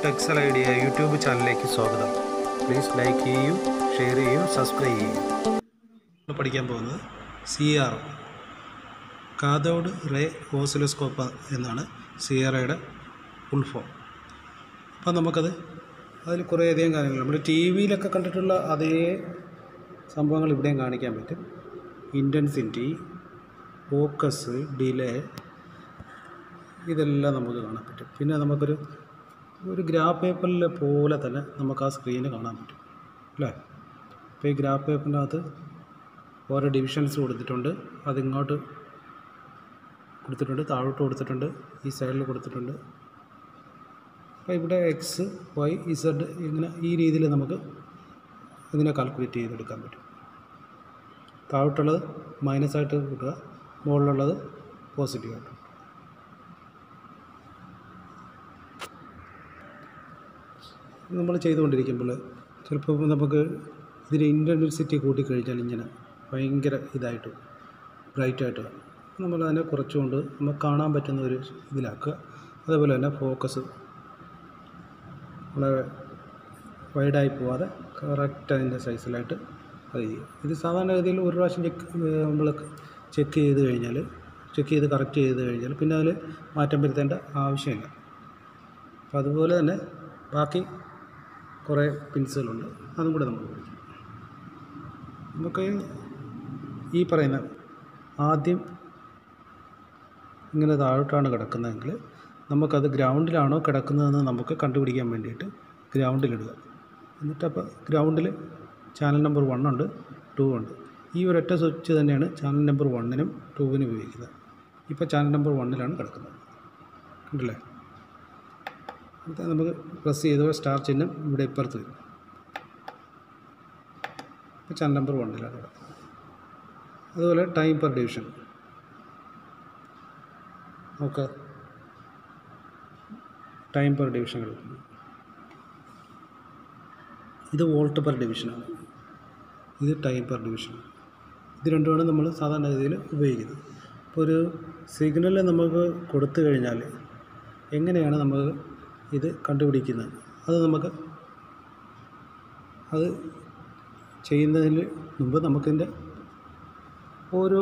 ടെക്സൽ idea YouTube ചാനലിലേക്ക് സ്വാഗതം please like ചെയ്യൂ ഷെയർ ചെയ്യൂ സബ്സ്ക്രൈബ് ചെയ്യൂ ഇന്ന് പഠിക്കാൻ പോകുന്നത് C R cathode ray oscilloscope എന്നാണ് സി ആർ ഐയുടെ ഫുൾ ഫോം അപ്പം നമുക്കത് അതിൽ കുറേയധികം കാര്യങ്ങൾ നമ്മൾ ടി വിയിലൊക്കെ കണ്ടിട്ടുള്ള അതേ സംഭവങ്ങൾ ഇവിടെയും കാണിക്കാൻ പറ്റും ഇൻറ്റൻസിറ്റി ഫോക്കസ് ഡിലേ ഇതെല്ലാം നമുക്ക് കാണാൻ പറ്റും പിന്നെ നമുക്കൊരു ഒരു ഗ്രാഫ് പേപ്പറിലെ പോലെ തന്നെ നമുക്ക് ആ സ്ക്രീന് കാണാൻ പറ്റും അല്ലേ അപ്പോൾ ഈ ഗ്രാഫ് പേപ്പറിനകത്ത് ഓരോ ഡിവിഷൻസ് കൊടുത്തിട്ടുണ്ട് അതിങ്ങോട്ട് കൊടുത്തിട്ടുണ്ട് താഴോട്ട് കൊടുത്തിട്ടുണ്ട് ഈ സൈഡിൽ കൊടുത്തിട്ടുണ്ട് അപ്പോൾ ഇവിടെ എക്സ് വൈ ഇസഡ് ഇങ്ങനെ ഈ രീതിയിൽ നമുക്ക് ഇതിനെ കാൽക്കുലേറ്റ് ചെയ്തെടുക്കാൻ പറ്റും താഴോട്ടുള്ളത് മൈനസ് ആയിട്ട് കിട്ടുക മുകളിലുള്ളത് പോസിറ്റീവ് ആയിട്ട് നമ്മൾ ചെയ്തുകൊണ്ടിരിക്കുമ്പോൾ ചിലപ്പോൾ നമുക്ക് ഇതിൻ്റെ ഇൻറ്റൻസിറ്റി കൂട്ടിക്കഴിഞ്ഞാൽ ഇങ്ങനെ ഭയങ്കര ഇതായിട്ട് ബ്രൈറ്റായിട്ട് നമ്മൾ അതിനെ കുറച്ചുകൊണ്ട് നമുക്ക് കാണാൻ പറ്റുന്ന ഒരു ഇതിലാക്കുക അതേപോലെ തന്നെ ഫോക്കസ് വളരെ വൈഡായി പോവാതെ കറക്റ്റ് അതിൻ്റെ സൈസിലായിട്ട് അത് ചെയ്യും ഇത് സാധാരണഗതിയിൽ ഒരു പ്രാവശ്യം ചെക്ക് നമ്മൾ ചെക്ക് ചെയ്ത് കഴിഞ്ഞാൽ ചെക്ക് ചെയ്ത് കറക്റ്റ് ചെയ്ത് കഴിഞ്ഞാൽ പിന്നെ അതിൽ മാറ്റം വരുത്തേണ്ട ആവശ്യമില്ല അപ്പോൾ അതുപോലെ തന്നെ ബാക്കി കുറേ പിൻസുകളുണ്ട് അതും കൂടെ നമുക്ക് പഠിക്കാം നമുക്ക് ഈ പറയുന്ന ആദ്യം ഇങ്ങനെ താഴോട്ടാണ് കിടക്കുന്നതെങ്കിൽ നമുക്കത് ഗ്രൗണ്ടിലാണോ കിടക്കുന്നതെന്ന് നമുക്ക് കണ്ടുപിടിക്കാൻ വേണ്ടിയിട്ട് ഗ്രൗണ്ടിലിടുക എന്നിട്ട് അപ്പോൾ ഗ്രൗണ്ടിൽ ചാനൽ നമ്പർ വൺ ഉണ്ട് ടു ഉണ്ട് ഈ ഒരൊറ്റ സ്വിച്ച് തന്നെയാണ് ചാനൽ നമ്പർ വണ്ണിനും ടൂവിനും ഉപയോഗിക്കുന്നത് ഇപ്പോൾ ചാനൽ നമ്പർ വണ്ണിലാണ് കിടക്കുന്നത് കണ്ടില്ലേ എന്നിട്ട് നമുക്ക് പ്രസ് ചെയ്ത സ്റ്റാർ ചിഹ്നം ഇവിടെ ഇപ്പുറത്ത് വരും ഇപ്പോൾ ചാനൽ നമ്പർ വണ്ണിലാണ് കിടക്കുന്നത് അതുപോലെ ടൈം പെർ ഡിവിഷൻ നോക്കുക ടൈം പെർ ഡിവിഷൻ കിടക്കുന്നു ഇത് വോൾട്ട് പെർ ഡിവിഷനാണ് ഇത് ടൈം പെർ ഡിവിഷൻ ഇത് രണ്ടുമാണ് നമ്മൾ സാധാരണ രീതിയിൽ ഉപയോഗിക്കുന്നത് ഇപ്പോൾ ഒരു സിഗ്നൽ നമുക്ക് കൊടുത്തു കഴിഞ്ഞാൽ എങ്ങനെയാണ് നമ്മൾ ഇത് കണ്ടുപിടിക്കുന്നത് അത് നമുക്ക് അത് ചെയ്യുന്നതിന് മുമ്പ് നമുക്കിതിൻ്റെ ഓരോ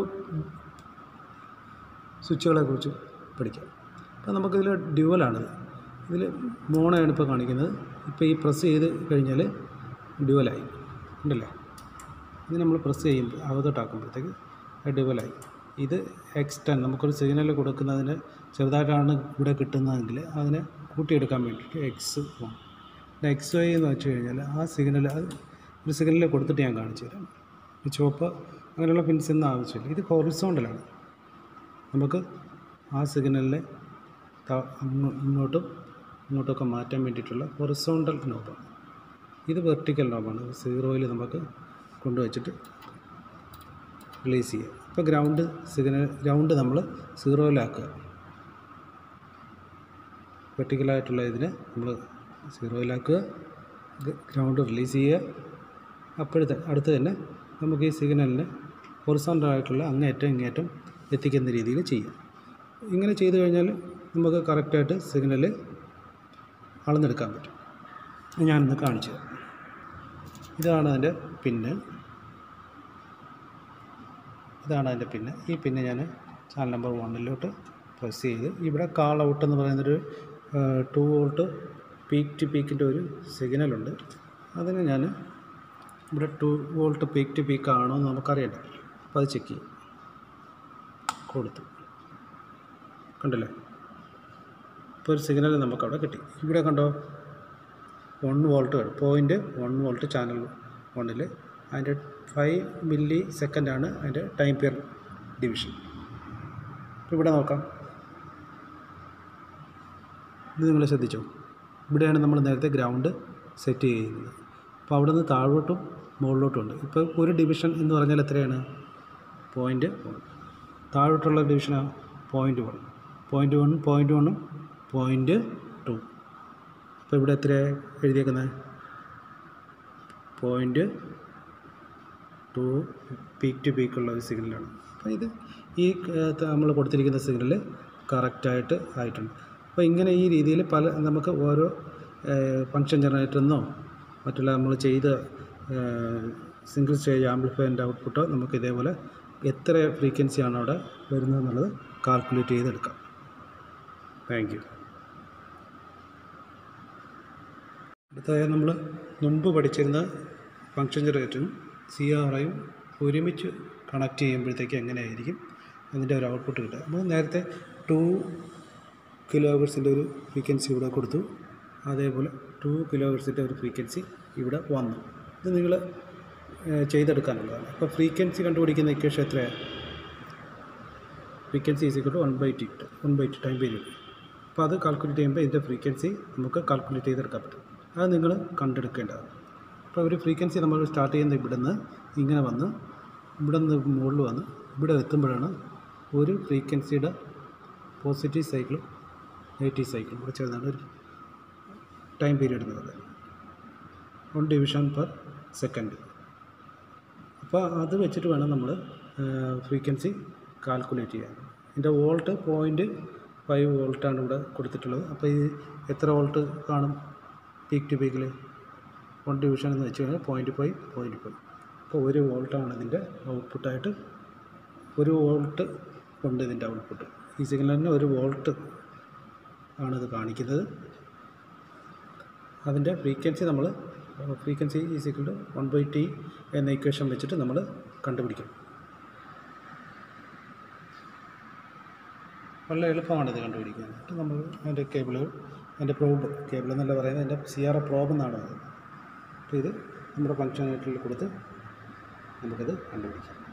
സ്വിച്ചുകളെ കുറിച്ച് പഠിക്കാം അപ്പോൾ നമുക്കിതിൽ ഡ്യുവലാണിത് ഇതിൽ മോണയാണ് ഇപ്പോൾ കാണിക്കുന്നത് ഇപ്പോൾ ഈ പ്രസ് ചെയ്ത് കഴിഞ്ഞാൽ ഡ്യുവലായി ഉണ്ടല്ലേ ഇത് നമ്മൾ പ്രസ് ചെയ്യുമ്പോൾ അകത്തോട്ടാക്കുമ്പോഴത്തേക്ക് ഡ്യുവലായി ഇത് എക്സ്റ്റൻ നമുക്കൊരു സിഗ്നൽ കൊടുക്കുന്നതിന് ചെറുതായിട്ടാണ് ഇവിടെ കിട്ടുന്നതെങ്കിൽ അതിനെ കൂട്ടിയെടുക്കാൻ വേണ്ടിയിട്ട് എക്സ് വൺ എക്സ് വൈ എന്ന് വെച്ച് കഴിഞ്ഞാൽ ആ സിഗ്നൽ അത് ഒരു സിഗ്നൽ കൊടുത്തിട്ട് ഞാൻ കാണിച്ചു തരാം ഈ ചുവപ്പ് അങ്ങനെയുള്ള പിൻസ് ഒന്നും ആവശ്യമില്ല ഇത് ഹൊറിസോണ്ടലാണ് നമുക്ക് ആ സിഗ്നലിനെ ഇങ്ങോട്ടും ഇങ്ങോട്ടൊക്കെ മാറ്റാൻ വേണ്ടിയിട്ടുള്ള ഹൊറിസോണ്ടൽ നോബാണ് ഇത് വെർട്ടിക്കൽ നോബാണ് സീറോയിൽ നമുക്ക് കൊണ്ടുവച്ചിട്ട് റിലീസ് ചെയ്യുക ഇപ്പോൾ ഗ്രൗണ്ട് സിഗ്നൽ ഗ്രൗണ്ട് നമ്മൾ സീറോയിലാക്കുക വെർട്ടിക്കലായിട്ടുള്ള ഇതിനെ നമ്മൾ സീറോയിലാക്കുക ഗ്രൗണ്ട് റിലീസ് ചെയ്യുക അപ്പോഴത്തെ അടുത്ത് തന്നെ നമുക്ക് ഈ സിഗ്നലിനെ ഹൊറിസോണ്ടലായിട്ടുള്ള അങ്ങേറ്റം ഇങ്ങേറ്റം എത്തിക്കുന്ന രീതിയിൽ ചെയ്യാം ഇങ്ങനെ ചെയ്തു കഴിഞ്ഞാൽ നമുക്ക് കറക്റ്റായിട്ട് സിഗ്നൽ അളന്നെടുക്കാൻ പറ്റും ഞാനിന്ന് കാണിച്ചു തരാം ഇതാണ് അതിൻ്റെ പിന്ന് ഇതാണ് അതിൻ്റെ പിന്ന് ഈ പിന്ന് ഞാൻ ചാനൽ നമ്പർ വണ്ണിലോട്ട് പ്രസ് ചെയ്ത് ഇവിടെ കാൾ ഔട്ട് എന്ന് പറയുന്നൊരു ടു വോൾട്ട് പീക്ക് ടു പീക്കിൻ്റെ ഒരു സിഗ്നലുണ്ട് അതിന് ഞാൻ ഇവിടെ two volt peak to peak ആണോ എന്ന് നമുക്കറിയണ്ട അപ്പോൾ അത് ചെക്ക് ചെയ്യും കൊടുത്തു കണ്ടില്ലേ ഇപ്പോൾ ഒരു സിഗ്നൽ നമുക്കവിടെ കിട്ടി ഇവിടെ കണ്ടോ വൺ വോൾട്ട് വരും പോയിൻറ്റ് വൺ വോൾട്ട് ചാനൽ വണ്ണിൽ അതിൻ്റെ ഫൈവ് മില്ലി സെക്കൻഡാണ് അതിൻ്റെ ടൈം പിയർ ഡിവിഷൻ ഇപ്പോൾ ഇവിടെ നോക്കാം ഇത് നിങ്ങൾ ശ്രദ്ധിച്ചോ ഇവിടെയാണ് നമ്മൾ നേരത്തെ ഗ്രൗണ്ട് സെറ്റ് ചെയ്യുന്നത് അപ്പോൾ അവിടെ നിന്ന് താഴോട്ടും മുകളിലോട്ടും ഉണ്ട് ഇപ്പോൾ ഒരു ഡിവിഷൻ എന്ന് പറഞ്ഞാൽ എത്രയാണ് പോയിൻറ്റ് വൺ താഴോട്ടുള്ള ഡിവിഷനാണ് point one point one point വണ്ണും പോയിൻറ്റ് ടു അപ്പോൾ ഇവിടെ എത്ര എഴുതിയേക്കുന്നത് പോയിൻറ്റ് ടു പീക്ക് ടു പീക്കുള്ള ഒരു സിഗ്നലാണ് അപ്പോൾ ഇത് ഈ നമ്മൾ കൊടുത്തിരിക്കുന്ന സിഗ്നൽ കറക്റ്റായിട്ട് ആയിട്ടുണ്ട് അപ്പോൾ ഇങ്ങനെ ഈ രീതിയിൽ പല നമുക്ക് ഓരോ ഫങ്ഷൻ ജനറേറ്ററിൽ നിന്നോ മറ്റുള്ള നമ്മൾ ചെയ്ത സിംഗിൾ സ്റ്റേജ് ആംപ്ലിഫയറിൻ്റെ ഔട്ട്പുട്ട് നമുക്ക് ഇതേപോലെ എത്ര ഫ്രീക്വൻസിയാണ് അവിടെ വരുന്നതെന്നുള്ളത് കാൽക്കുലേറ്റ് ചെയ്തെടുക്കാം താങ്ക് യു അടുത്തതായി നമ്മൾ മുമ്പ് പഠിച്ചിരുന്ന ഫങ്ഷൻ ജനറേറ്ററും സി ആർ ഐയും ഒരുമിച്ച് കണക്ട് ചെയ്യുമ്പോഴത്തേക്ക് എങ്ങനെയായിരിക്കും അതിൻ്റെ ഒരു ഔട്ട്പുട്ട് കിട്ടുക നമ്മൾ നേരത്തെ ടു കിലോ ഹെർട്സിൻ്റെ ഒരു ഫ്രീക്വൻസി ഇവിടെ കൊടുത്തു അതേപോലെ ടു കിലോ ഹെർട്സിൻ്റെ ഒരു ഫ്രീക്വൻസി ഇവിടെ വന്നു ഇത് നിങ്ങൾ ചെയ്തെടുക്കാനുള്ളതാണ് അപ്പോൾ ഫ്രീക്വൻസി കണ്ടുപിടിക്കുന്ന ഇക്വേഷൻ എത്രയാണ് frequency is equal to one by T one by T time period അപ്പോൾ അത് കാൽക്കുലേറ്റ് ചെയ്യുമ്പോൾ ഇതിൻ്റെ ഫ്രീക്വൻസി നമുക്ക് കാൽക്കുലേറ്റ് ചെയ്തെടുക്കാൻ പറ്റും അത് നിങ്ങൾ കണ്ടെടുക്കേണ്ടതാണ് അപ്പോൾ ഒരു ഫ്രീക്വൻസി നമ്മൾ സ്റ്റാർട്ട് ചെയ്യുന്നത് ഇവിടെ നിന്ന് ഇങ്ങനെ വന്ന് ഇവിടെ നിന്ന് മുകളിൽ വന്ന് ഇവിടെ എത്തുമ്പോഴാണ് ഒരു ഫ്രീക്വൻസിയുടെ പോസിറ്റീവ് സൈക്കിളും നെഗറ്റീവ് സൈക്കിളും കൂടെ ചേർന്നാണ് ഒരു ടൈം പീരീഡ് എന്ന് പറയുന്നത് വൺ ഡിവിഷൻ പെർ സെക്കൻഡ് അപ്പോൾ അത് വെച്ചിട്ട് വേണം നമ്മൾ ഫ്രീക്വൻസി കാൽക്കുലേറ്റ് ചെയ്യാൻ ഇതിൻ്റെ വോൾട്ട് പോയിൻറ്റ് ഫൈവ് വോൾട്ടാണ് ഇവിടെ കൊടുത്തിട്ടുള്ളത് അപ്പോൾ ഈ എത്ര വോൾട്ട് കാണും പീക്ക് ടു പീക്കിൽ വൺ ഡിവിഷൻ എന്ന് വെച്ച് കഴിഞ്ഞാൽ പോയിൻറ്റ് ഫൈവ് പോയിൻറ്റ് ഫൈവ് അപ്പോൾ ഒരു വോൾട്ടാണ് ഇതിൻ്റെ ഔട്ട്പുട്ടായിട്ട് ഒരു വോൾട്ട് ഉണ്ട് ഇതിൻ്റെ ഔട്ട്പുട്ട് ഈ സിഗ്നലിന് ഒരു വോൾട്ട് ആണിത് കാണിക്കുന്നത് അതിൻ്റെ ഫ്രീക്വൻസി നമ്മൾ frequency is equal to one by T എന്ന ഇക്വേഷൻ വെച്ചിട്ട് നമ്മൾ കണ്ടുപിടിക്കും വളരെ എളുപ്പമാണ് ഇത് കണ്ടുപിടിക്കാൻ എന്നിട്ട് നമ്മൾ അതിൻ്റെ കേബിളുകൾ അതിൻ്റെ പ്രോബ് കേബിൾ എന്നല്ല പറയുന്നത് അതിൻ്റെ സി ആർ പ്രോബ് എന്നാണ് പറയുന്നത് അപ്പോൾ ഇത് നമ്മുടെ ഫങ്ഷനേറ്ററിൽ കൊടുത്ത് നമുക്കത് കണ്ടുപിടിക്കാം